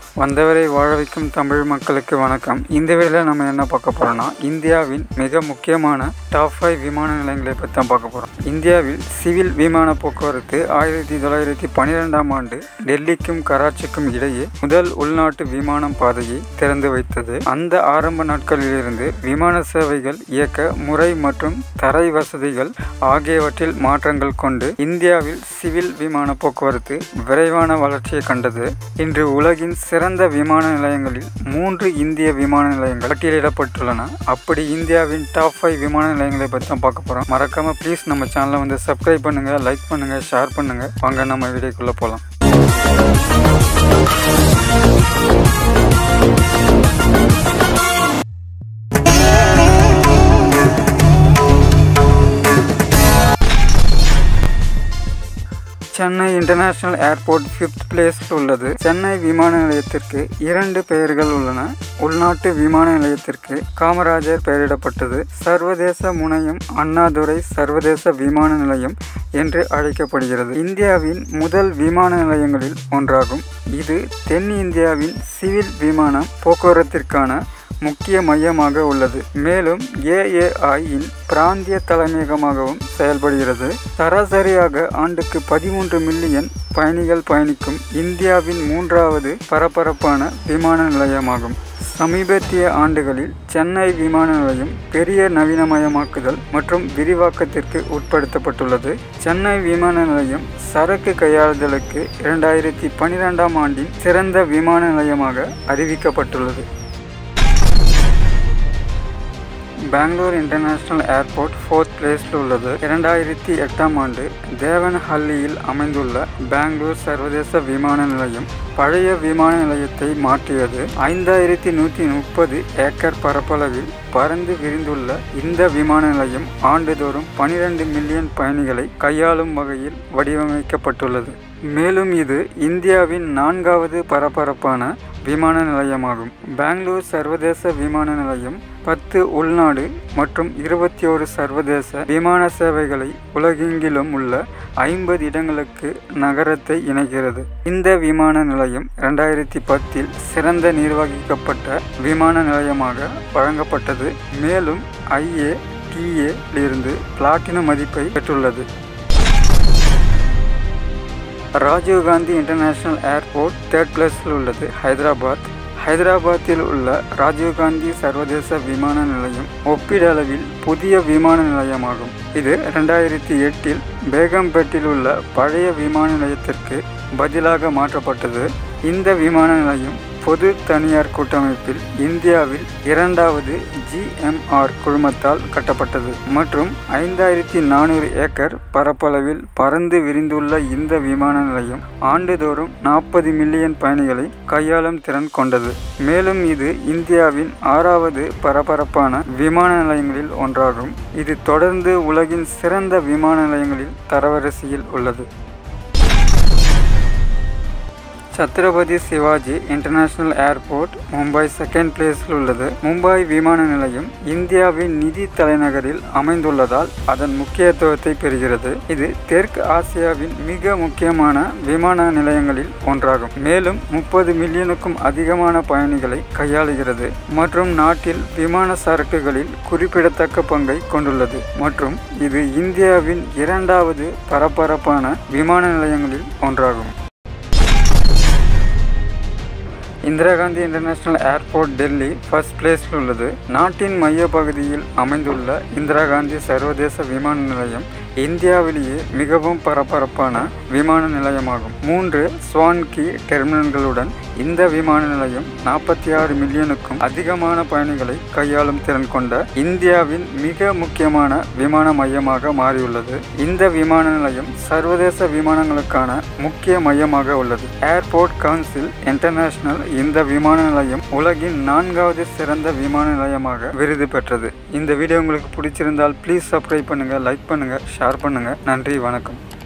வந்தவரை வாழ வைக்கும் தமிழ் மக்களுக்கு வணக்கம் இந்த வீடியோவில் நம்ம என்ன பார்க்க போறோம்னா இந்தியாவின் மிக முக்கியமான டாப் ஃபைவ் விமான நிலையங்களை பற்றி தான் பார்க்க போகிறோம் இந்தியாவில் சிவில் விமான போக்குவரத்து ஆயிரத்தி தொள்ளாயிரத்தி பன்னிரெண்டாம் ஆண்டு டெல்லிக்கும் கராச்சிக்கும் இடையே முதல் உள்நாட்டு விமானம் பாதையை திறந்து வைத்தது அந்த ஆரம்ப நாட்களிலிருந்து விமான சேவைகள் இயக்க முறை மற்றும் தரை வசதிகள் ஆகியவற்றில் மாற்றங்கள் கொண்டு இந்தியாவில் சிவில் விமான போக்குவரத்து விரைவான வளர்ச்சியை கண்டது இன்று உலகின் சிறந்த விமான நிலையங்களில் மூன்று இந்திய விமான நிலையங்கள் பட்டியலிடப்பட்டுள்ளன அப்படி இந்தியாவின் டாப் ஃபைவ் விமான நிலையங்களை பற்றி தான் பார்க்க போகிறோம் மறக்காம ப்ளீஸ் நம்ம சேனலை வந்து சப்ஸ்கிரைப் பண்ணுங்க லைக் பண்ணுங்க ஷேர் பண்ணுங்க வாங்க நம்ம வீடியோக்குள்ளே போகலாம் சென்னை இன்டர்நேஷனல் ஏர்போர்ட் ஃபிஃப்த் பிளேஸில் உள்ளது சென்னை விமான நிலையத்திற்கு இரண்டு பெயர்கள் உள்ளன உள்நாட்டு விமான நிலையத்திற்கு காமராஜர் பெயரிடப்பட்டது சர்வதேச முனையம் அண்ணாதுரை சர்வதேச விமான நிலையம் என்று அழைக்கப்படுகிறது இந்தியாவின் முதல் விமான நிலையங்களில் ஒன்றாகும் இது தென் இந்தியாவின் சிவில் விமான போக்குவரத்திற்கான முக்கிய மையமாக உள்ளது மேலும் ஏஏஐயின் பிராந்திய தலைமையகமாகவும் செயல்படுகிறது சராசரியாக ஆண்டுக்கு பதிமூன்று மில்லியன் பயணிகள் பயணிக்கும் இந்தியாவின் மூன்றாவது பரபரப்பான விமான நிலையமாகும் சமீபத்திய ஆண்டுகளில் சென்னை விமான நிலையம் பெரிய நவீனமயமாக்குதல் மற்றும் விரிவாக்கத்திற்கு உட்படுத்தப்பட்டுள்ளது சென்னை விமான நிலையம் சரக்கு கையாளுதலுக்கு இரண்டாயிரத்தி பன்னிரெண்டாம் ஆண்டின் சிறந்த விமான நிலையமாக அறிவிக்கப்பட்டுள்ளது பெங்களூர் இன்டர்நேஷனல் ஏர்போர்ட் ஃபோர்த் பிளேஸில் உள்ளது இரண்டாயிரத்தி எட்டாம் ஆண்டு தேவன்ஹல்லியில் அமைந்துள்ள பெங்களூர் சர்வதேச விமான நிலையம் பழைய விமான நிலையத்தை மாற்றியது ஐந்தாயிரத்தி நூற்றி முப்பது ஏக்கர் பரப்பளவில் பறந்து விரிந்துள்ள இந்த விமான நிலையம் ஆண்டுதோறும் பனிரெண்டு மில்லியன் பயணிகளை கையாளும் வகையில் வடிவமைக்கப்பட்டுள்ளது மேலும் இது இந்தியாவின் நான்காவது பரபரப்பான விமான நிலையமாகும் பெங்களூர் சர்வதேச விமான நிலையம் பத்து உள்நாடு மற்றும் இருபத்தி ஒரு சர்வதேச விமான சேவைகளை உலகெங்கிலும் உள்ள ஐம்பது இடங்களுக்கு நகரத்தை இணைக்கிறது இந்த விமான நிலையம் இரண்டாயிரத்தி பத்தில் சிறந்த நிர்வகிக்கப்பட்ட விமான நிலையமாக வழங்கப்பட்டது மேலும் ஐஏ டிஏலிருந்து பிளாட்டினம் மதிப்பை பெற்றுள்ளது ராஜீவ்காந்தி இன்டர்நேஷனல் ஏர்போர்ட் தேர்ட் பிளேஸில் உள்ளது ஹைதராபாத் ஹைதராபாத்தில் உள்ள ராஜீவ்காந்தி சர்வதேச விமான நிலையம் ஒப்பீடளவில் புதிய விமான நிலையமாகும் இது ரெண்டாயிரத்தி எட்டில் பேகம்பேட்டில் உள்ள பழைய விமான நிலையத்திற்கு பதிலாக மாற்றப்பட்டது இந்த விமான நிலையம் பொது தனியார் கூட்டமைப்பில் இந்தியாவில் இரண்டாவது ஜிஎம்ஆர் குழுமத்தால் கட்டப்பட்டது மற்றும் ஐந்தாயிரத்தி நானூறு ஏக்கர் பரப்பளவில் பறந்து விரிந்துள்ள இந்த விமான நிலையம் ஆண்டுதோறும் நாற்பது மில்லியன் பயணிகளை கையாளும் திறன் கொண்டது மேலும் இது இந்தியாவின் ஆறாவது பரபரப்பான விமான நிலையங்களில் ஒன்றாகும் இது தொடர்ந்து உலகின் சிறந்த விமான நிலையங்களில் தரவரிசையில் உள்ளது Chhatrapati Shivaji international airport Mumbai second பிளேஸில் உள்ளது மும்பை விமான நிலையம் இந்தியாவின் நிதி தலைநகரில் அமைந்துள்ளதால் அதன் முக்கியத்துவத்தை பெறுகிறது இது தெற்கு ஆசியாவின் மிக முக்கியமான விமான நிலையங்களில் ஒன்றாகும் மேலும் முப்பது மில்லியனுக்கும் அதிகமான பயணிகளை கையாளுகிறது மற்றும் நாட்டில் விமான சரக்குகளில் குறிப்பிடத்தக்க பங்கை கொண்டுள்ளது மற்றும் இது இந்தியாவின் இரண்டாவது பரபரப்பான விமான நிலையங்களில் ஒன்றாகும் Indira Gandhi international airport Delhi first பிளேஸில் உள்ளது நாட்டின் மைய பகுதியில் அமைந்துள்ள இந்திரா காந்தி சர்வதேச விமான நிலையம் இந்தியாவிலேயே மிகவும் பரபரப்பான விமான நிலையமாகும் மூன்று ஸ்வான்கி டெர்மினல்களுடன் இந்த விமான நிலையம் நாற்பத்தி ஆறு மில்லியனுக்கும் அதிகமான பயணிகளை கையாளும் திறன் கொண்ட இந்தியாவின் மிக முக்கியமான விமான மையமாக மாறியுள்ளது இந்த விமான நிலையம் சர்வதேச விமானங்களுக்கான முக்கிய மையமாக உள்ளது ஏர்போர்ட் கவுன்சில் இன்டர்நேஷனல் இந்த விமான நிலையம் உலகின் நான்காவது சிறந்த விமான நிலையமாக விருது பெற்றது இந்த வீடியோ உங்களுக்கு பிடிச்சிருந்தால் ப்ளீஸ் சப்ஸ்கிரைப் பண்ணுங்க லைக் பண்ணுங்க ஷேர் பண்ணுங்க நன்றி வணக்கம்